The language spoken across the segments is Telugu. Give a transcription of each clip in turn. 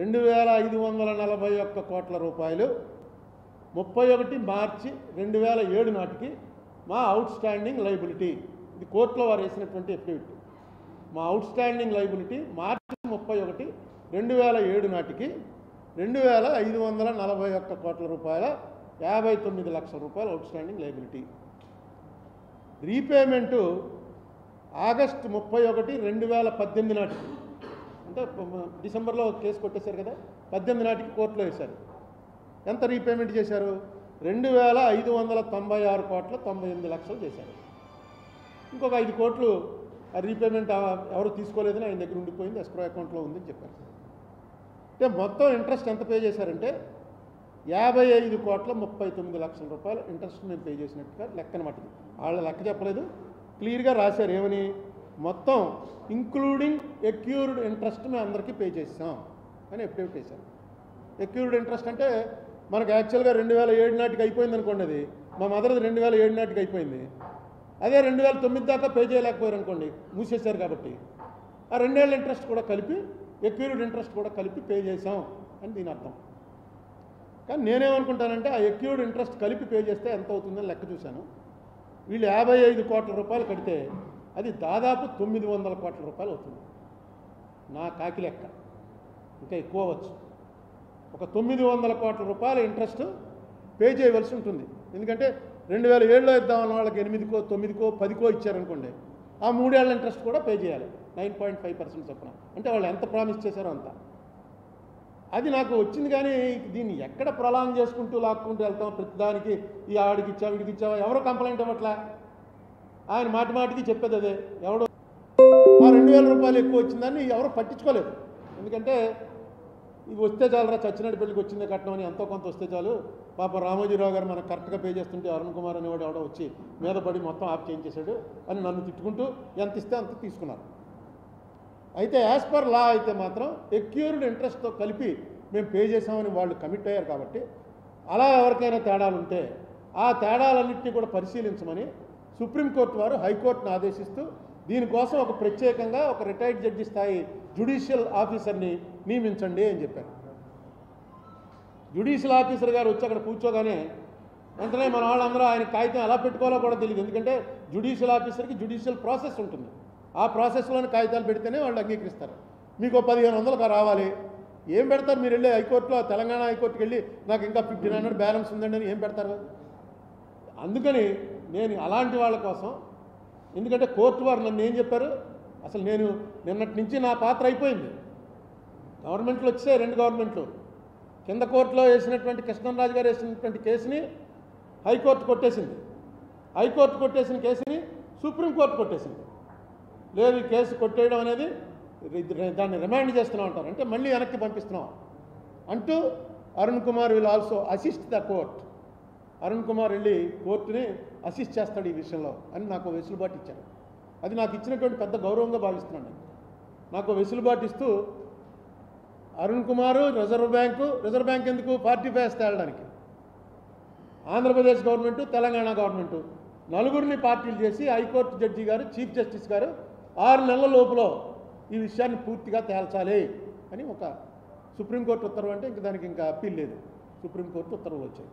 రెండు వేల ఐదు వందల నలభై ఒక్క కోట్ల రూపాయలు ముప్పై ఒకటి మార్చి రెండు వేల ఏడు నాటికి మా అవుట్ స్టాండింగ్ లైబిలిటీ ఇది కోర్టులో వారు వేసినటువంటి ఎఫిడవిట్ మా అవుట్ స్టాండింగ్ లైబిలిటీ మార్చి ముప్పై ఒకటి రెండు వేల ఏడు నాటికి రెండు వేల ఐదు వందల నలభై ఒక్క కోట్ల రూపాయల యాభై తొమ్మిది లక్షల రూపాయల outstanding liability repayment August ముప్పై ఒకటి రెండు వేల పద్దెనిమిది నాటికి అంటే ప- డిసెంబర్లో కేసు కొట్టేశారు కదా పద్దెనిమిది నాటికి కోర్టులో వేశారు ఎంత రీపేమెంట్ చేశారు రెండు వేల ఐదు వందల తొంభై ఆరు కోట్ల తొంభై ఎనిమిది లక్షలు చేశారు ఇంకొక ఐదు కోట్లు ఆ రీపేమెంట్ ఆ- ఎవరు తీసుకోలేదని ఆయన దగ్గర ఉండిపోయింది ఎస్క్రో అకౌంట్లో ఉందని చెప్పారు అంటే మొత్తం ఇంట్రెస్ట్ ఎంత పే చేశారంటే యాభై ఐదు కోట్ల ముప్పై తొమ్మిది లక్షల రూపాయలు ఇంట్రెస్ట్ మేము పే చేసినట్టుగా లెక్కన మట్టుకు వాళ్ళ లెక్క చెప్పలేదు క్లియర్గా రాశారు ఏమని మొత్తం ఇంక్లూడింగ్ ఎక్యూర్డ్ ఇంట్రెస్ట్ మేము అందరికీ పే చేసాం అని ఎఫిడేవిట్ వేశారు ఎక్యూర్డ్ ఇంట్రెస్ట్ అంటే మనకు యాక్చువల్గా రెండు వేల ఏడు నాటికి అయిపోయింది అనుకోండి అది మా మదర్ది రెండు వేల ఏడు నాటికి అయిపోయింది అదే రెండు వేల తొమ్మిది దాకా పే చేయలేకపోయారు అనుకోండి మూసేశారు కాబట్టి ఆ రెండేళ్ళ ఇంట్రెస్ట్ కూడా కలిపి ఎక్యూర్డ్ ఇంట్రెస్ట్ కూడా కలిపి పే చేసాం అని దీని అర్థం కానీ నేనేమనుకుంటానంటే ఆ ఎక్యూర్డ్ ఇంట్రెస్ట్ కలిపి పే చేస్తే ఎంత అవుతుందని లెక్క చూశాను వీళ్ళు యాభై ఐదు కోట్ల రూపాయలు కడితే అది దాదాపు తొమ్మిది వందల కోట్ల రూపాయలు అవుతుంది నా కాకి లెక్క ఇంకా ఎక్కువ అవ్వచ్చు ఒక తొమ్మిది వందల కోట్ల రూపాయల ఇంట్రెస్ట్ పే చేయవలసి ఉంటుంది ఎందుకంటే రెండు వేల ఏడులో ఇద్దామన్న వాళ్ళకి ఎనిమిదికో తొమ్మిదికో పదికో ఇచ్చారనుకోండి ఆ మూడేళ్ల ఇంట్రెస్ట్ కూడా పే చేయాలి నైన్ పాయింట్ ఫైవ్ పర్సెంట్ చొప్పున అంటే వాళ్ళు ఎంత ప్రామిస్ చేశారో అంత అది నాకు వచ్చింది కానీ దీన్ని ఎక్కడ ప్రొలాంగ్ చేసుకుంటూ లాక్కుంటూ వెళ్తాం ప్రతిదానికి ఈ ఆడికి ఇచ్చావు వీడికి ఇచ్చావా ఎవరో కంప్లైంట్ ఇవ్వట్లా ఆయన మాటి మాటికి చెప్పేది అదే ఎవడో ఆ రెండు వేల రూపాయలు ఎక్కువ వచ్చిందని ఎవరు పట్టించుకోలేదు ఎందుకంటే ఇవి వస్తే చాలరా చచ్చినట్టు పెళ్ళికి వచ్చిందే కట్నం అని ఎంతో కొంత వస్తే చాలు పాప రామోజీరావు గారు మనకు కరెక్ట్గా పే చేస్తుంటే అరుణ్ కుమార్ అనేవాడు ఎవడో వచ్చి మీద పడి మొత్తం ఆఫ్ చేయించేశాడు అని నన్ను తిట్టుకుంటూ ఎంత ఇస్తే అంత తీసుకున్నారు అయితే యాజ్ పర్ లా అయితే మాత్రం ఎక్యూర్డ్ ఇంట్రెస్ట్తో కలిపి మేము పే చేసామని వాళ్ళు కమిట్ అయ్యారు కాబట్టి అలా ఎవరికైనా తేడాలు ఉంటే ఆ తేడాలన్నింటినీ కూడా పరిశీలించమని సుప్రీంకోర్టు వారు హైకోర్టును ఆదేశిస్తూ దీనికోసం ఒక ప్రత్యేకంగా ఒక రిటైర్డ్ జడ్జి స్థాయి జ్యుడిషియల్ ఆఫీసర్ని నియమించండి అని చెప్పారు జ్యుడిషియల్ ఆఫీసర్ గారు వచ్చి అక్కడ కూర్చోగానే వెంటనే మన వాళ్ళందరూ ఆయన కాగితం ఎలా పెట్టుకోవాలో కూడా తెలియదు ఎందుకంటే జ్యుడిషియల్ ఆఫీసర్కి జ్యుడిషియల్ ప్రాసెస్ ఉంటుంది ఆ ప్రాసెస్లోని కాగితాలు పెడితేనే వాళ్ళు అంగీకరిస్తారు మీకు పదిహేను వందలకు రావాలి ఏం పెడతారు మీరు వెళ్ళి హైకోర్టులో తెలంగాణ హైకోర్టుకి వెళ్ళి నాకు ఇంకా ఫిఫ్టీన్ హండ్రెడ్ బ్యాలెన్స్ ఉందండి అని ఏం పెడతారు అందుకని నేను అలాంటి వాళ్ళ కోసం ఎందుకంటే కోర్టు వారు నన్ను ఏం చెప్పారు అసలు నేను నిన్నటి నుంచి నా పాత్ర అయిపోయింది గవర్నమెంట్లు వచ్చాయి రెండు గవర్నమెంట్లు కింద కోర్టులో వేసినటువంటి కృష్ణరాజు గారు వేసినటువంటి కేసుని హైకోర్టు కొట్టేసింది హైకోర్టు కొట్టేసిన కేసుని సుప్రీంకోర్టు కొట్టేసింది లేదు ఈ కేసు కొట్టేయడం అనేది ఇది రి- దాన్ని రిమాండ్ చేస్తున్నాం అంటారు అంటే మళ్ళీ వెనక్కి పంపిస్తున్నాం అంటూ Arun Kumar will also assist the court Arun Kumar వెళ్ళి కోర్టుని అసిస్ట్ చేస్తాడు ఈ విషయంలో అని నాకు వెసులుబాటు ఇచ్చారు అది నాకు ఇచ్చినటువంటి పెద్ద గౌరవంగా భావిస్తున్నాను నేను నాకు వెసులుబాటు ఇస్తూ Arun Kumar reserve bank reserve bank ఎందుకు పార్టీ ఫేస్ తేలడానికి ఆంధ్రప్రదేశ్ గవర్నమెంట్ తెలంగాణ గవర్నమెంట్ నలుగురిని పార్టీలు చేసి హైకోర్టు జడ్జి గారు చీఫ్ జస్టిస్ గారు ఆరు నెలల లోపల ఈ విషయాన్ని పూర్తిగా తేల్చాలి అని ఒక సుప్రీంకోర్టు ఉత్తర్వు అంటే ఇంక దానికి ఇంకా అప్పీల్ లేదు సుప్రీంకోర్టు ఉత్తర్వులు వచ్చాయి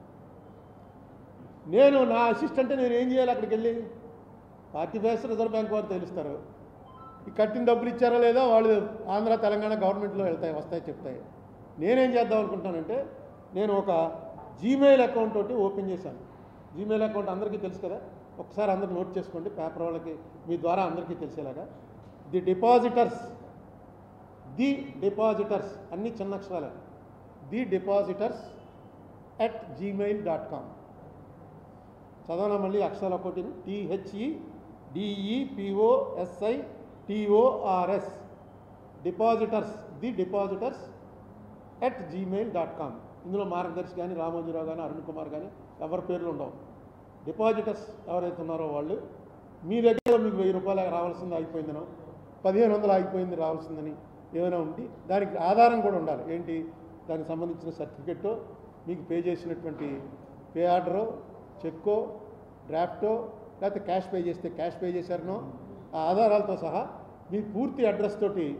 నేను నా అసిస్టెంట్ నేను ఏం చేయాలి అక్కడికి వెళ్ళి పార్టీ ఫేస్ రిజర్వ్ బ్యాంక్ వారు తెలుస్తారు ఈ కట్టిన డబ్బులు ఇచ్చారో లేదో వాళ్ళు ఆంధ్ర తెలంగాణ గవర్నమెంట్లో వెళ్తాయి వస్తాయి చెప్తాయి నేనేం చేద్దాం అనుకుంటున్నానంటే నేను ఒక జీమెయిల్ అకౌంట్ ఒకటి ఓపెన్ చేశాను జీమెయిల్ అకౌంట్ అందరికీ తెలుసు కదా ఒకసారి అందరు నోట్ చేసుకోండి పేపర్ వాళ్ళకి మీ ద్వారా అందరికీ తెలిసేలాగా ది డిపాజిటర్స్ ది డిపాజిటర్స్ అన్ని చిన్న అక్షరాలే the depositors at Gmail dot com చదవనా మళ్ళీ అక్షరాలు ఒకటి T H E D E P O S I T O R S depositors the depositors at Gmail dot com ఇందులో మార్గదర్శి కానీ రామోజీరావు కానీ అరుణ్ కుమార్ కానీ ఎవరి పేర్లు ఉండవు డిపాజిటర్స్ ఎవరైతే ఉన్నారో వాళ్ళు మీ దగ్గర మీకు వెయ్యి రూపాయలు రావాల్సింది ఆగిపోయిందనో పదిహేను వందలు ఆగిపోయింది రావాల్సిందని ఏమైనా ఉండి దానికి ఆధారం కూడా ఉండాలి ఏంటి దానికి సంబంధించిన సర్టిఫికెట్టో మీకు పే చేసినటువంటి పే ఆర్డరో చెక్కో డ్రాఫ్టో లేకపోతే క్యాష్ పే చేస్తే క్యాష్ పే చేశారనో ఆ ఆధారాలతో సహా మీ పూర్తి అడ్రస్ తోటి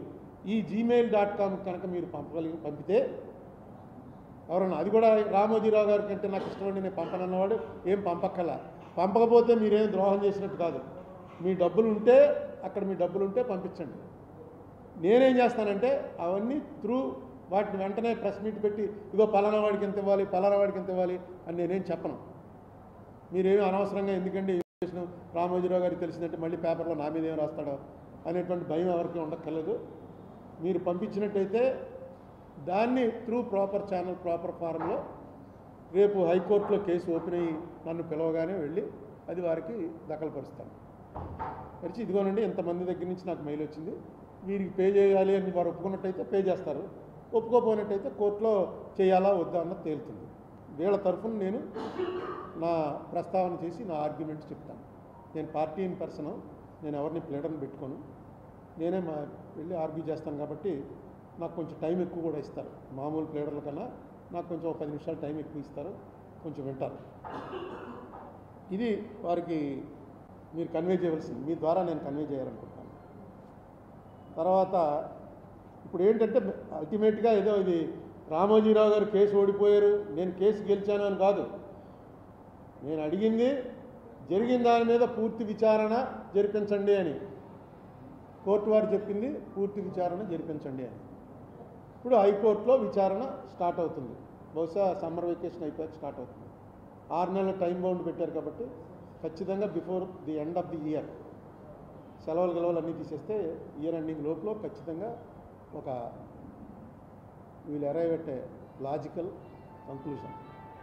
ఈ జీమెయిల్ డాట్ కామ్ కనుక మీరు పంపగలిగి పంపితే ఎవరన్నా అది కూడా రామోజీరావు గారి కంటే నాకు ఇష్టమండి నేను పంపనన్నవాడు ఏం పంపక్కల పంపకపోతే మీరేం ద్రోహం చేసినట్టు కాదు మీ డబ్బులు ఉంటే అక్కడ మీ డబ్బులు ఉంటే పంపించండి నేనేం చేస్తానంటే అవన్నీ త్రూ వాటిని వెంటనే ప్రెస్ మీట్ పెట్టి ఇగో పలానా వాడికి ఎంత ఇవ్వాలి పలానా వాడికి ఎంత ఇవ్వాలి అని నేనేం చెప్పను మీరేమి అనవసరంగా ఎందుకంటే ఇన్ఫర్మేషన్ రామోజీరావు గారికి తెలిసిందంటే మళ్ళీ పేపర్లో నా మీద ఏం రాస్తాడో అనేటువంటి భయం ఎవరికి ఉండక్కర్లేదు మీరు పంపించినట్టయితే దాన్ని త్రూ ప్రాపర్ ఛానల్ ప్రాపర్ ఫారంలో రేపు హైకోర్టులో కేసు ఓపెన్ అయ్యి నన్ను పిలవగానే వెళ్ళి అది వారికి దఖలుపరుస్తాను పరిచి ఇదిగోనండి ఇంతమంది దగ్గర నుంచి నాకు మెయిల్ వచ్చింది వీరికి పే చేయాలి అని వారు ఒప్పుకున్నట్టయితే పే చేస్తారు ఒప్పుకోపోయినట్టయితే కోర్టులో చేయాలా వద్దా అన్నది తేలుతుంది వీళ్ళ తరఫున నేను నా ప్రస్తావన చేసి నా ఆర్గ్యుమెంట్స్ చెప్తాను నేను పార్టీ ఇన్ పర్సన్ నేను ఎవరిని ప్లేడర్ని పెట్టుకోను నేనే మా వెళ్ళి ఆర్గ్యూ చేస్తాను కాబట్టి నాకు కొంచెం టైం ఎక్కువ కూడా ఇస్తారు మామూలు ప్లేడర్ల కన్నా నాకు కొంచెం ఒక పది నిమిషాలు టైం ఎక్కువ ఇస్తారు కొంచెం వింటారు ఇది వారికి మీరు కన్వే చేయవలసింది మీ ద్వారా నేను కన్వే చేయాలనుకుంటున్నాను తర్వాత ఇప్పుడు ఏంటంటే అల్టిమేట్గా ఏదో ఇది రామోజీరావు గారు కేసు ఓడిపోయారు నేను కేసు గెలిచాను అని కాదు నేను అడిగింది జరిగిన దాని మీద పూర్తి విచారణ జరిపించండి అని కోర్టు వారు చెప్పింది పూర్తి విచారణ జరిపించండి అని ఇప్పుడు హైకోర్టులో విచారణ స్టార్ట్ అవుతుంది బహుశా సమ్మర్ వెకేషన్ అయిపోయాక స్టార్ట్ అవుతుంది ఆరు నెలల టైం బౌండ్ పెట్టారు కాబట్టి ఖచ్చితంగా before the end of the year సెలవులు గెలవలు అన్నీ తీసేస్తే ఇయర్ ఎండింగ్ లోపల ఖచ్చితంగా ఒక we'll arrive at a logical conclusion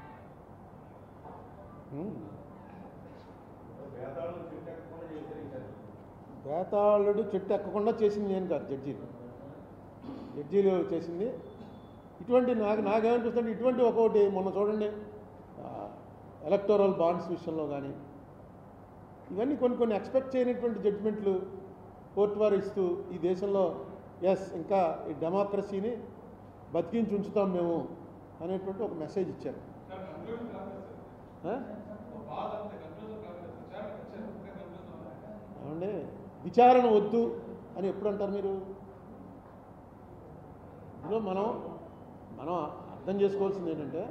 బేతాళుడు చెట్టు ఎక్కకుండా చేసింది నేను కాదు జడ్జీలు జడ్జీలు చేసింది ఇటువంటి నాకు నాకేమనిపిస్తుంది ఇటువంటి ఒక్కొక్కటి మొన్న చూడండి ఎలక్టోరల్ బాండ్స్ విషయంలో కానీ ఇవన్నీ కొన్ని కొన్ని ఎక్స్పెక్ట్ చేయనటువంటి జడ్జిమెంట్లు కోర్టు వారు ఇస్తూ ఈ దేశంలో ఎస్ ఇంకా ఈ డెమోక్రసీని బతికించి ఉంచుతాం మేము అనేటువంటి ఒక మెసేజ్ ఇచ్చారు ఆ? ఏమండి విచారణ వద్దు అని ఎప్పుడు అంటారు మీరు ఇందులో మనం మనం అర్థం చేసుకోవాల్సింది ఏంటంటే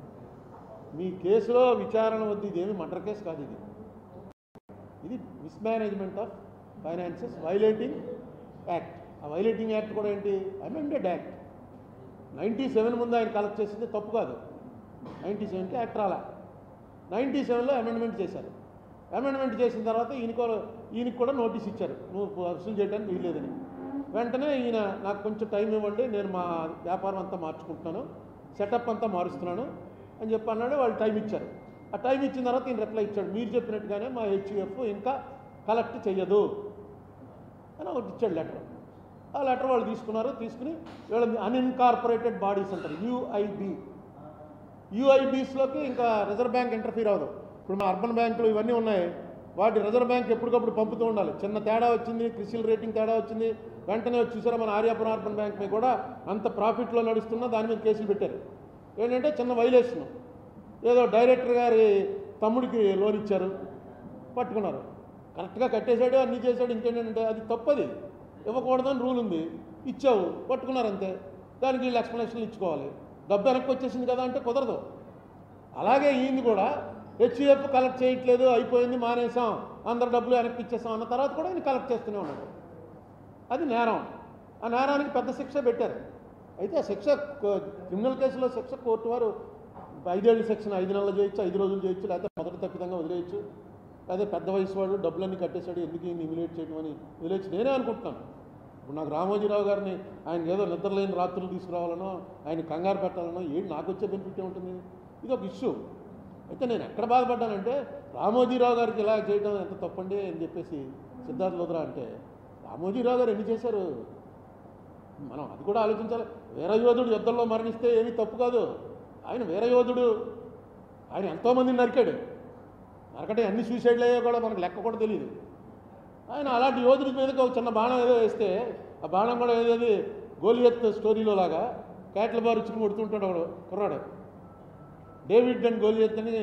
మీ కేసులో విచారణ వద్దు ఇదేమి మర్డర్ కేసు కాదు ఇది ఇది mismanagement of finances violating act ఆ వైలేటింగ్ యాక్ట్ కూడా ఏంటి అమెండెడ్ యాక్ట్ నైంటీ సెవెన్ ముందు ఆయన కలెక్ట్ చేసింది తప్పు కాదు నైంటీ సెవెన్కి యాక్ట్ రాలా నైంటీ సెవెన్లో అమెండ్మెంట్ చేశారు అమెండ్మెంట్ చేసిన తర్వాత ఈయనకో ఈయనకి కూడా నోటీస్ ఇచ్చారు నువ్వు వసూలు చేయడానికి వీల్లేదని వెంటనే ఈయన నాకు కొంచెం టైం ఇవ్వండి నేను మా వ్యాపారం అంతా మార్చుకుంటున్నాను సెటప్ అంతా మారుస్తున్నాను అని చెప్పి అన్నాడు వాళ్ళు టైం ఇచ్చారు ఆ టైం ఇచ్చిన తర్వాత ఈయన రిప్లై ఇచ్చాడు మీరు చెప్పినట్టుగానే మా హెచ్యుఎఫ్ ఇంకా కలెక్ట్ చెయ్యదు అని ఒకటి ఇచ్చాడు లెటర్ ఆ లెటర్ వాళ్ళు తీసుకున్నారు తీసుకుని వీళ్ళ అన్ఇన్కార్పొరేటెడ్ బాడీస్ అంటారు యూఐబి యూఐబీస్లోకి ఇంకా రిజర్వ్ బ్యాంక్ ఇంటర్ఫీర్ అవ్వదు ఇప్పుడు మా అర్బన్ బ్యాంకులు ఇవన్నీ ఉన్నాయి వాటి రిజర్వ్ బ్యాంక్ ఎప్పటికప్పుడు పంపుతూ ఉండాలి చిన్న తేడా వచ్చింది క్రిసిల్ రేటింగ్ తేడా వచ్చింది వెంటనే వచ్చి చూసారా మన ఆర్యాపురం అర్బన్ బ్యాంక్ మీద కూడా అంత ప్రాఫిట్లో నడుస్తున్నా దాని మీద కేసులు పెట్టారు ఏంటంటే చిన్న వైలేషన్ ఏదో డైరెక్టర్ గారి తమ్ముడికి లోన్ ఇచ్చారు పట్టుకున్నారు కరెక్ట్గా కట్టేశాడు అన్నీ చేశాడు ఇంకేంటంటే అది తప్పది ఇవ్వకూడదని రూల్ ఉంది ఇచ్చావు పట్టుకున్నారు అంతే దానికి వీళ్ళు ఎక్స్ప్లెనేషన్లు ఇచ్చుకోవాలి డబ్బు వెనక్కి వచ్చేసింది కదా అంటే కుదరదు అలాగే ఈయన్ని కూడా హెచ్యుఎఫ్ కలెక్ట్ చేయట్లేదు అయిపోయింది మానేసాం అందరు డబ్బులు వెనక్కి ఇచ్చేసాం అన్న తర్వాత కూడా ఈయన కలెక్ట్ చేస్తూనే ఉన్నాడు అది నేరం ఆ నేరానికి పెద్ద శిక్ష పెట్టారు అయితే ఆ శిక్ష కో- క్రిమినల్ కేసులో శిక్ష కోర్టు వారు ఐదేళ్ళు సెక్షన్ ఐదు నెలలు చేయొచ్చు ఐదు రోజులు చేయొచ్చు లేకపోతే మొదటి తప్పిదంగా వదిలేయచ్చు అదే పెద్ద వయసు వాడు డబ్బులన్నీ కట్టేశాడు ఎందుకు ఈయన్ని ఇమిలేట్ చేయడం అని వదిలేచ్చు నేనే అనుకుంటున్నాను ఇప్పుడు నాకు రామోజీరావు గారిని ఆయన ఏదో నిద్రలేని రాత్రులు తీసుకురావాలనో ఆయన కంగారు పెట్టాలనో ఏంటి నాకు వచ్చే బెనిఫిట్ ఏముంటుంది ఇది ఒక ఇష్యూ అయితే నేను ఎక్కడ బాధపడ్డానంటే రామోజీరావు గారికి ఇలా చేయడం ఎంత తప్పండి అని చెప్పేసి సిద్ధార్థ లోదరా అంటే రామోజీరావు గారు ఎన్ని చేశారు మనం అది కూడా ఆలోచించాలి వీరయోధుడు యుద్ధంలో మరణిస్తే ఏమీ తప్పు కాదు ఆయన వీరయోధుడు ఆయన ఎంతోమందిని నరికాడు నరకటే అన్ని సూసైడ్లు అయ్యో కూడా మనకు లెక్క కూడా తెలియదు ఆయన అలాంటి యోధుడి మీదకి ఒక చిన్న బాణం ఏదో వేస్తే ఆ బాణం కూడా ఏదేది గోలియత్ స్టోరీలో లాగా కేట్ల బారు ఇచ్చుకుని కొడుతుంటాడు ఒకడు కుర్రాడు డేవిడ్ అండ్ గోలియత్ అని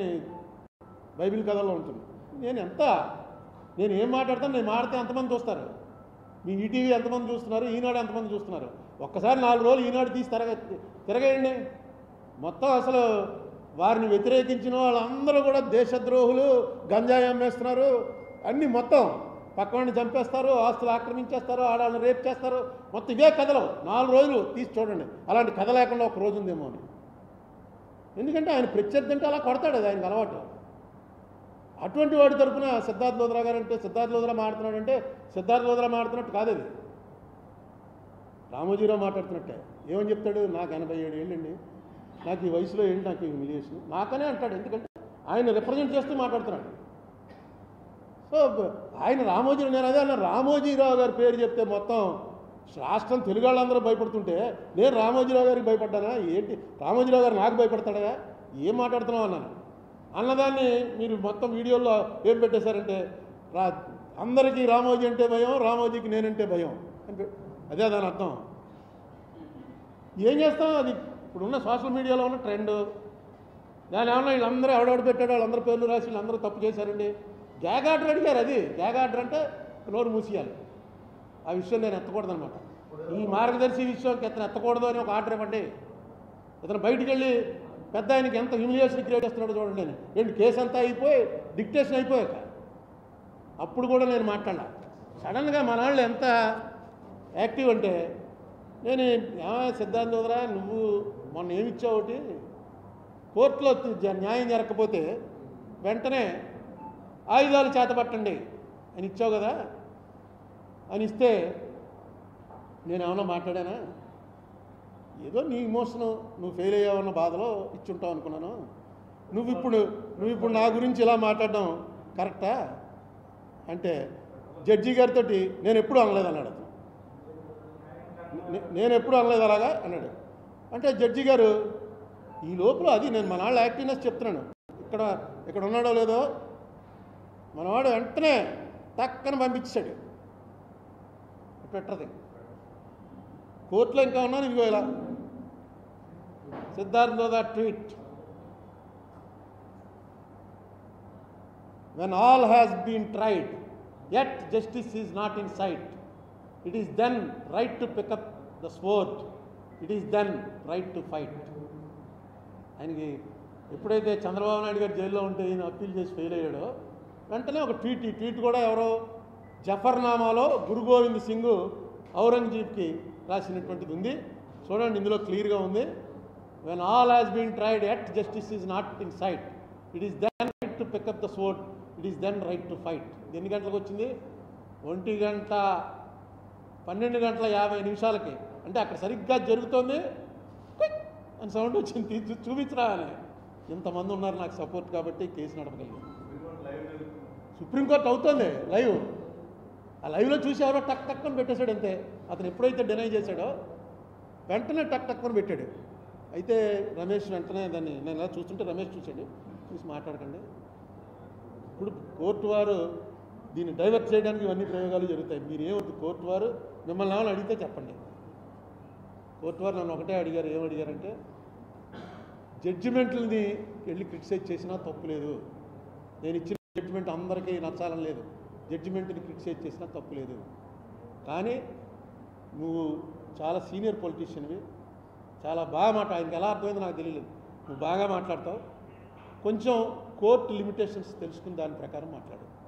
బైబిల్ కథలో ఉంటుంది నేను ఎంత నేను ఏం మాట్లాడతాను నేను మాడితే ఎంతమంది చూస్తారు మీ ఈటీవీ ఎంతమంది చూస్తున్నారు ఈనాడు ఎంతమంది చూస్తున్నారు ఒక్కసారి నాలుగు రోజులు ఈనాడు తీసి తిరగ తిరగేయండి మొత్తం అసలు వారిని వ్యతిరేకించిన వాళ్ళందరూ కూడా దేశద్రోహులు గంజాయి అమ్మేస్తున్నారు అన్నీ మొత్తం పక్కవాడిని చంపేస్తారు ఆస్తులు ఆక్రమించేస్తారు ఆడవాళ్ళని రేప్ చేస్తారు మొత్తం ఇవే కథలు నాలుగు రోజులు తీసి చూడండి అలాంటి కథ లేకుండా ఒక రోజు ఉందేమో అని ఎందుకంటే ఆయన ప్రత్యర్థి అంటే అలా కొడతాడు అది ఆయనకు అలవాటు అటువంటి వాడి తరపున సిద్ధార్థ్ లోదరా గారు అంటే సిద్ధార్థ్ లోదరా మాడుతున్నాడంటే సిద్ధార్థ్ లోదరా మాడుతున్నట్టు కాదు అది రామోజీరావు మాట్లాడుతున్నట్టే ఏమని చెప్తాడు నాకు ఎనభై ఏడు ఏళ్ళండి నాకు ఈ వయసులో ఏంటి నాకు ఈ మిలియేషన్ నాకనే అంటాడు ఎందుకంటే ఆయన రిప్రజెంట్ చేస్తూ మాట్లాడుతున్నాడు సో బ- ఆయన రామోజీ నేను అదే అన్న రామోజీరావు గారి పేరు చెప్తే మొత్తం రాష్ట్రం తెలుగు వాళ్ళందరూ భయపడుతుంటే నేను రామోజీరావు గారికి భయపడ్డానా ఏంటి రామోజీరావు గారు నాకు భయపడతాడా ఏం మాట్లాడుతున్నావు అన్నాను అన్నదాన్ని మీరు మొత్తం వీడియోలో ఏం పెట్టేశారంటే రా అందరికీ రామోజీ అంటే భయం రామోజీకి నేనంటే భయం అని పె- అదే దాని అర్థం ఏం చేస్తాం అది ఇప్పుడున్న సోషల్ మీడియాలో ఉన్న ట్రెండ్ దాని ఏమన్నా వీళ్ళందరూ ఎవడెవడు పెట్టాడు వాళ్ళందరూ పేర్లు రాసి వీళ్ళందరూ తప్పు చేశారండి గ్యాగ్ ఆర్డర్ అడిగారు అది గ్యాగ్ ఆర్డర్ అంటే నోరు మూసేయాలి ఆ విషయం నేను ఎత్తకూడదు అనమాట ఈ మార్గదర్శి విషయం ఇతను ఎత్తకూడదు అని ఒక ఆర్డర్ ఇవ్వండి ఇతను బయటికి వెళ్ళి పెద్ద ఆయనకి ఎంత హ్యూమిలియేషన్ క్రియేట్ చేస్తున్నాడో చూడండి నేను ఏంటి కేసు అంతా అయిపోయి డిక్టేషన్ అయిపోయాక అప్పుడు కూడా నేను మాట్లాడాల సడన్గా మన వాళ్ళు ఎంత యాక్టివ్ అంటే నేను ఏమా సిద్ధాంత వదరా నువ్వు మొన్న ఏమి ఇచ్చావు ఒకటి కోర్టులో జ- న్యాయం జరగకపోతే వెంటనే ఆయుధాలు చేతపట్టండి అని ఇచ్చావు కదా అని ఇస్తే నేను ఏమన్నా మాట్లాడానా ఏదో నీ ఇమోషను నువ్వు ఫెయిల్ అయ్యావన్న బాధలో ఇచ్చుంటావు అనుకున్నాను నువ్వు ఇప్పుడు నువ్వు ఇప్పుడు నా గురించి ఇలా మాట్లాడడం కరెక్టా అంటే జడ్జి గారితో నేను ఎప్పుడు అనలేదు అన్నాడు అతను నే- నేను ఎప్పుడు అనలేదు అలాగా అన్నాడు అంటే జడ్జి గారు ఈ లోపల అది నేను మన వాళ్ళ యాక్టివ్నెస్ చెప్తున్నాను ఇక్కడ ఇక్కడ ఉన్నాడో లేదో మనవాడు వెంటనే టక్కన పంపించాడు పెట్టది కోర్టులో ఇంకా ఉన్నాను ఇదిగో ఇలా Siddhartha the tweet when all has been tried yet justice is not in sight it is then right to pick up the sword it is then right to fight ఆయనకి ఎప్పుడైతే చంద్రబాబు నాయుడు గారు జైల్లో ఉంటే ఈయన అప్పీల్ చేసి ఫెయిల్ అయ్యాడో వెంటనే ఒక ట్వీట్ ఈ ట్వీట్ కూడా ఎవరో జఫర్నామాలో గురు గోవింద్ సింగ్ ఔరంగజీబ్కి రాసినటువంటిది ఉంది చూడండి ఇందులో క్లియర్గా ఉంది when all has been tried at justice is not in sight it is then right to pick up the sword it is then right to fight ఎన్ని గంటలకు వచ్చింది ఒంటి గంట పన్నెండు గంటల యాభై నిమిషాలకి అంటే అక్కడ సరిగ్గా జరుగుతోంది క్విక్ అని సౌండ్ వచ్చింది తీసి చూపించరా అని ఇంతమంది ఉన్నారు నాకు సపోర్ట్ కాబట్టి కేసు నడపగలిగాను సుప్రీంకోర్టు అవుతుంది లైవ్ ఆ లైవ్లో చూసి ఎవరో టక్ టక్ అని పెట్టేశాడు అంతే అతను ఎప్పుడైతే డినై చేశాడో వెంటనే టక్ టక్ అని పెట్టాడు అయితే రమేష్ వెంటనే దాన్ని నేను ఇలా చూస్తుంటే రమేష్ చూశాడు చూసి మాట్లాడకండి ఇప్పుడు కోర్టు వారు దీన్ని డైవర్ట్ చేయడానికి ఇవన్నీ ప్రయోగాలు జరుగుతాయి మీరు ఏమవుతుంది కోర్టు వారు మిమ్మల్ని ఏమైనా అడిగితే చెప్పండి కోర్టు వారు నన్ను ఒకటే అడిగారు ఏం అడిగారంటే జడ్జిమెంట్లని వెళ్ళి క్రిటిసైజ్ చేసినా తప్పు లేదు నేను ఇచ్చిన జడ్జిమెంట్ అందరికీ నచ్చాలని లేదు జడ్జిమెంట్ని క్రిటిసైజ్ చేసినా తప్పు లేదు కానీ నువ్వు చాలా సీనియర్ పొలిటీషియన్వి చాలా బాగా మాట ఆయనకి ఎలా అర్థమైందో నాకు తెలియలేదు నువ్వు బాగా మాట్లాడతావు కొంచెం కోర్టు లిమిటేషన్స్ తెలుసుకుని దాని ప్రకారం మాట్లాడు